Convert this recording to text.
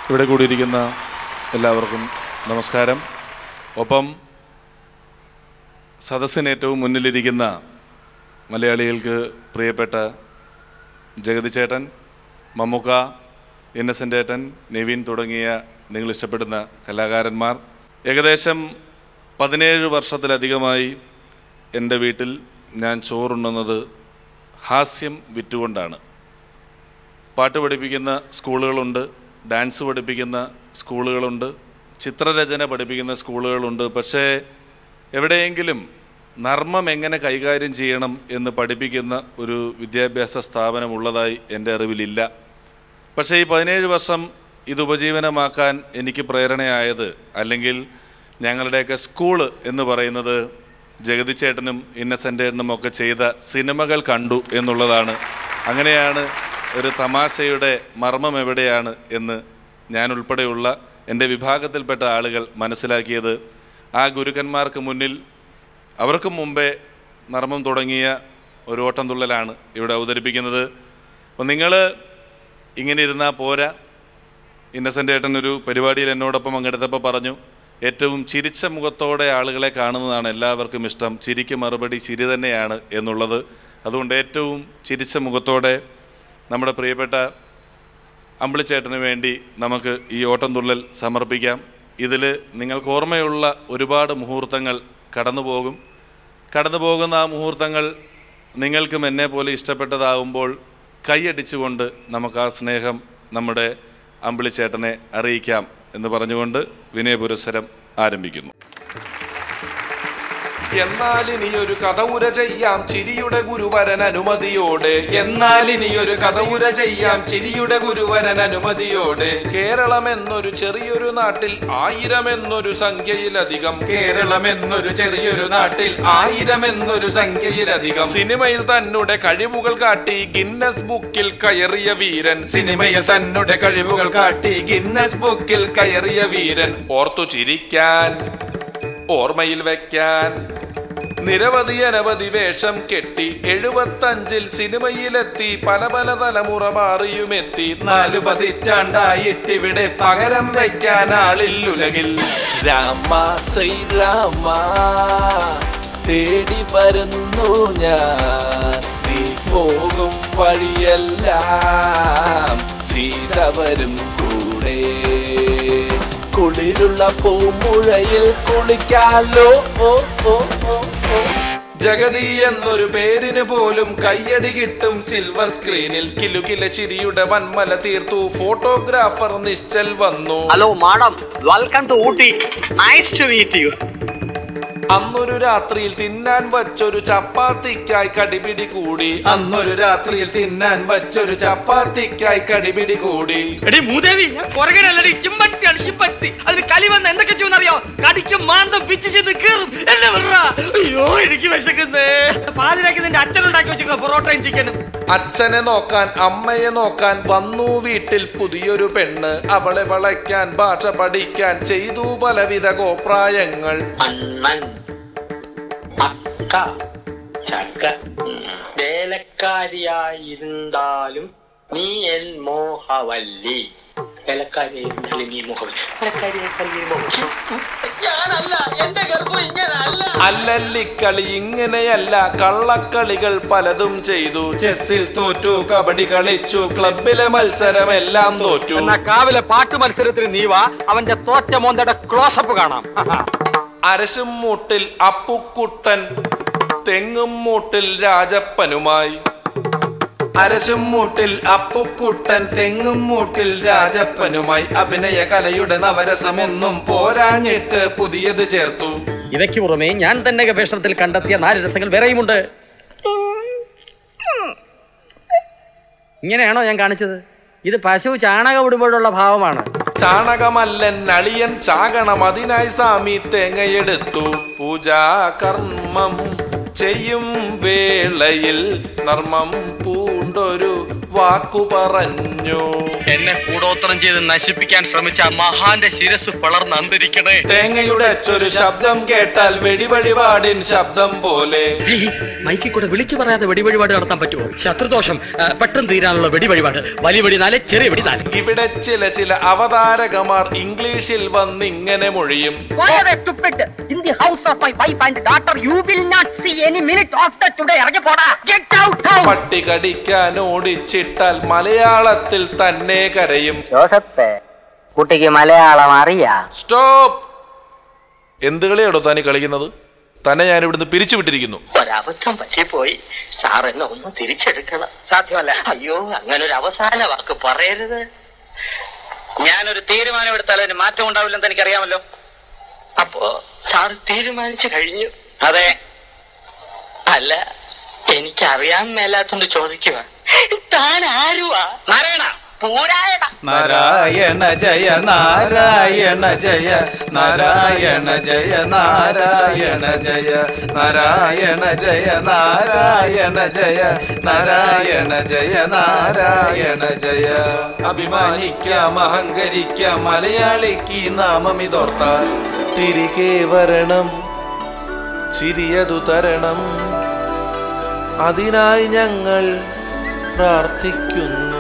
ഇവിടെ കൂടിയിരിക്കുന്ന എല്ലാവർക്കും നമസ്കാരം ഒപ്പം സദസ്സിന് ഏറ്റവും മുന്നിലിരിക്കുന്ന മലയാളികൾക്ക് പ്രിയപ്പെട്ട ജഗതി ചേട്ടൻ മമ്മുക്ക ഇന്നസെൻ്റ് ഏട്ടൻ നിവിൻ തുടങ്ങിയ നിങ്ങൾ ഇഷ്ടപ്പെടുന്ന കലാകാരന്മാർ ഏകദേശം പതിനേഴ് വർഷത്തിലധികമായി എൻ്റെ വീട്ടിൽ ഞാൻ ചോറുണ്ണുന്നത് ഹാസ്യം വിറ്റുകൊണ്ടാണ് പാട്ട് പഠിപ്പിക്കുന്ന സ്കൂളുകളുണ്ട് ഡാൻസ് പഠിപ്പിക്കുന്ന സ്കൂളുകളുണ്ട് ചിത്രരചന പഠിപ്പിക്കുന്ന സ്കൂളുകളുണ്ട് പക്ഷേ എവിടെയെങ്കിലും നർമ്മം എങ്ങനെ കൈകാര്യം ചെയ്യണം എന്ന് പഠിപ്പിക്കുന്ന ഒരു വിദ്യാഭ്യാസ സ്ഥാപനം ഉള്ളതായി എൻ്റെ അറിവിലില്ല പക്ഷേ ഈ പതിനേഴ് വർഷം ഇത് ഉപജീവനമാക്കാൻ എനിക്ക് പ്രേരണയായത് അല്ലെങ്കിൽ ഞങ്ങളുടെയൊക്കെ സ്കൂള് എന്ന് പറയുന്നത് ജഗതി ചേട്ടനും ഇന്നസെൻ്റ് ഏട്ടനും ഒക്കെ ചെയ്ത സിനിമകൾ കണ്ടു എന്നുള്ളതാണ് അങ്ങനെയാണ് ഒരു തമാശയുടെ മർമ്മം എവിടെയാണ് എന്ന് ഞാൻ ഉൾപ്പെടെയുള്ള എൻ്റെ വിഭാഗത്തിൽപ്പെട്ട ആളുകൾ മനസ്സിലാക്കിയത് ആ ഗുരുക്കന്മാർക്ക് മുന്നിൽ അവർക്കും മുമ്പേ നർമ്മം തുടങ്ങിയ ഒരു ഓട്ടം തുള്ളലാണ് ഇവിടെ അവതരിപ്പിക്കുന്നത് അപ്പോൾ നിങ്ങൾ ഇങ്ങനെ ഇരുന്നാൽ പോരാ ഇന്നസെൻ്റ് ഏട്ടൻ ഒരു പരിപാടിയിൽ എന്നോടൊപ്പം പങ്കെടുത്തപ്പോൾ പറഞ്ഞു ഏറ്റവും ചിരിച്ച മുഖത്തോടെ ആളുകളെ കാണുന്നതാണ് എല്ലാവർക്കും ഇഷ്ടം ചിരിക്ക് മറുപടി ചിരി തന്നെയാണ് എന്നുള്ളത് അതുകൊണ്ട് ഏറ്റവും ചിരിച്ച മുഖത്തോടെ നമ്മുടെ പ്രിയപ്പെട്ട അമ്പിളിച്ചേട്ടന് വേണ്ടി നമുക്ക് ഈ ഓട്ടം തുള്ളൽ സമർപ്പിക്കാം ഇതിൽ നിങ്ങൾക്ക് ഓർമ്മയുള്ള ഒരുപാട് മുഹൂർത്തങ്ങൾ കടന്നു പോകും കടന്നു പോകുന്ന ആ മുഹൂർത്തങ്ങൾ നിങ്ങൾക്കും എന്നെ പോലെ ഇഷ്ടപ്പെട്ടതാകുമ്പോൾ കൈയടിച്ചുകൊണ്ട് നമുക്ക് ആ സ്നേഹം നമ്മുടെ അമ്പിളിച്ചേട്ടനെ അറിയിക്കാം എന്ന് പറഞ്ഞുകൊണ്ട് വിനയപുരസ്സരം ആരംഭിക്കുന്നു എന്നാൽ ഇനി ഒരു കഥ ഉര ചെയ്യാം ചിരിയുടെ ഗുരുവരൻ അനുമതിയോടെ എന്നാൽ ഇനി ഒരു കഥ ഉര ചെയ്യാം ചിരിയുടെ ഗുരുവരൻ അനുമതിയോടെ കേരളം എന്നൊരു ചെറിയൊരു നാട്ടിൽ ആയിരം എന്നൊരു സംഖ്യയിലധികം കേരളം എന്നൊരു ചെറിയൊരു നാട്ടിൽ ആയിരം എന്നൊരു സംഖ്യയിലധികം സിനിമയിൽ തന്നെ കഴിവുകൾ കാട്ടി ഗിന്നസ് ബുക്കിൽ കയറിയ വീരൻ സിനിമയിൽ തന്നെ കഴിവുകൾ കാട്ടി ഗിന്നസ് ബുക്കിൽ കയറിയ വീരൻ ഓർത്തു ചിരിക്കാൻ ഓർമ്മയിൽ വെക്കാൻ നിരവധി അനവധി വേഷം കെട്ടി എഴുപത്തഞ്ചിൽ സിനിമയിലെത്തി പല പല തലമുറ മാറിയുമെത്തി നാലു പതിറ്റാണ്ടായിട്ടിവിടെ പകരം വയ്ക്കാൻ ആളില്ലുലകിൽ രാമ ശ്രീരാമ തേടി വരുന്നു ഞാൻ നീ പോകും വഴിയെല്ലാം സീത വരും കൂടെ കുളിരുള്ള പൂമുഴയിൽ കുളിക്കാലോ ഓ ഓ ഓ ഓ ജഗതി എന്നൊരു പേരിന് പോലും കയ്യടി കിട്ടും സിൽവർ സ്ക്രീനിൽ കിലുകില ചിരിയുടെ വന്മല തീർത്തു ഫോട്ടോഗ്രാഫർ നിശ്ചൽ വന്നു Hello, madam. Welcome to Ooty. Nice to meet you. അന്നൊരു രാത്രിയിൽ തിന്നാൻ വച്ചൊരു ചപ്പാത്തിക്കായി കടിപിടി കൂടി അന്നൊരു രാത്രിയിൽ തിന്നാൻ വച്ചൊരു ചപ്പാത്തിക്കായി കടിപിടി കൂടി എടി മൂദേവി ഞാൻ പുറകനല്ലടി ചിമ്പൻസിയാണ് ചിമ്പൻസി അതിന് കലി വന്ന് എന്തൊക്കെ ചെയ്യുന്നറിയോ കടിക്കും മാന്തം പിച്ച് ചെന്ന് കീറും എന്നെ വിടറാ അയ്യോ എനിക്ക് വിശക്കുന്നേ പാതിരാക്കി നിന്റെ അച്ഛൻ ഉണ്ടാക്കി വെച്ചിരുന്ന പൊറോട്ടയും ചിക്കനും അച്ഛനെ നോക്കാൻ അമ്മയെ നോക്കാൻ വന്നു വീട്ടിൽ പുതിയൊരു പെണ്ണ് അവളെ വളയ്ക്കാൻ ഭാഷ പഠിക്കാൻ ചെയ്തു പലവിധ കോപ്രായങ്ങൾ അണ്ണൻ അക്ക ചക്ക വേലക്കാരിയായിരുന്നാലും നീ എൻ മോഹവല്ലി വേലക്കാരിയായിരുന്നാലും നീ മോഹവല്ലി വേലക്കാരിയായിരുന്നാലും നീ മോഹവല്ലി അല്ലല്ലിക്കളി ഇങ്ങനെയല്ല കള്ളക്കളികൾ പലതും ചെയ്തു ചെസ്സിൽ തോറ്റു കബഡി കളിച്ചു ക്ലബിലെ മത്സരമെല്ലാം തോറ്റു എന്നാ കാവിലെ പാട്ട് മത്സരത്തിന് നീ വാ അവന്റെ തോറ്റ മോന്തയുടെ ക്ലോസപ്പ് കാണാം അരശും മൂട്ടിൽ അപ്പുക്കുട്ടൻ തെങ്ങും മൂട്ടിൽ രാജപ്പനുമായി അരശും മൂട്ടിൽ അപ്പുക്കുട്ടൻ തെങ്ങും മൂട്ടിൽ രാജപ്പനുമായി അഭിനയ കലയുടെ നവരസമൊന്നും പോരാഞ്ഞിട്ട് പുതിയത് ചേർത്തു ഇവയ്ക്ക് പുറമെ ഞാൻ തന്നെ ഗവേഷണത്തിൽ കണ്ടെത്തിയ നാല് രസങ്ങൾ വേറെയുമുണ്ട് ഇങ്ങനെയാണോ ഞാൻ കാണിച്ചത് ഇത് പശു ചാണകം ഇടുമ്പോഴുള്ള ഭാവമാണ് ചാണകമല്ലൻ അളിയൻ ചാകണം അതിനായി സ്വാമി തേങ്ങയെടുത്തു പൂജാ കർമ്മം ചെയ്യും വേളയിൽ നർമ്മം പൂണ്ടൊരു വാക്കു പറഞ്ഞു എന്നെ കൂടോത്രം ചെയ്ത് നശിപ്പിക്കാൻ ശ്രമിച്ച ആ മഹാന്റെ ശിരസ് പിളർന്ന് അന്തരിക്കണേ തേങ്ങയുടെ അച്ചൊരു ശബ്ദം കേട്ടാൽ വെടിവഴിപാടിൻ ശബ്ദം പോലെ മൈക്കിൽ കൂടെ വിളിച്ചു പറയാതെ വെടിവഴിപാട് നടത്താൻ പറ്റുമോ ശത്രുദോഷം ആ, പെട്ടെന്ന് തീരാനുള്ള വെടിവഴിപാട് വലിയ വെടി നാല് ചെറിയ വെടി നാല് ഇവിടെ ചില ചില അവതാരകമാർ ഇംഗ്ലീഷിൽ വന്നിങ്ങനെ മൊഴിയും Whatever stupid in the house of my wife and daughter, you will not see any minute after today. ഇറങ്ങി പോടാ. Get out now. പട്ടി കടിക്കാൻ ഓടിച്ചിട്ടാൽ മലയാളത്തിൽ തന്നെ കരയും ജോസഫ് കുട്ടിക്ക് മലയാളം അറിയാം സ്റ്റോപ്പ് എന്ത് കളിയാണോ താനി കളിക്കുന്നത് തന്നെ ഞാൻ ഇവിടുന്ന് പിരിച്ചുവിട്ടിരിക്കുന്നു ഒരബദ്ധം പറ്റിപ്പോയി സാർ എന്നെ ഒന്ന് തിരിച്ചെടുക്കണം സാധ്യമല്ല അയ്യോ അങ്ങനെ ഒരു അവസാന വാക്ക് പറയരുത് ഞാനൊരു തീരുമാനം എടുത്താൽ അതിന് മാറ്റം ഉണ്ടാവില്ലെന്ന് എനിക്കറിയാമല്ലോ അപ്പോ സാർ തീരുമാനിച്ചു കഴിഞ്ഞു അതെ അല്ല എനിക്കറിയാൻ മേലാത്തോണ്ട് ചോദിക്കുക താൻ ആരുവാ നാരായണ പൂരായണ നാരായണ ജയ നാരായണ ജയ നാരായണ ജയ നാരായണ ജയ നാരായണ ജയ നാരായണ ജയ നാരായണ ജയ നാരായണ ജയ അഭിമാനിക്കാം അഹങ്കരിക്കാം മലയാളിക്ക് നാമം ഇതോർത്താൽ തിരികെ വരണം ചിരിയതു തരണം അതിനായി ഞങ്ങൾ പ്രാർത്ഥിക്കുന്നു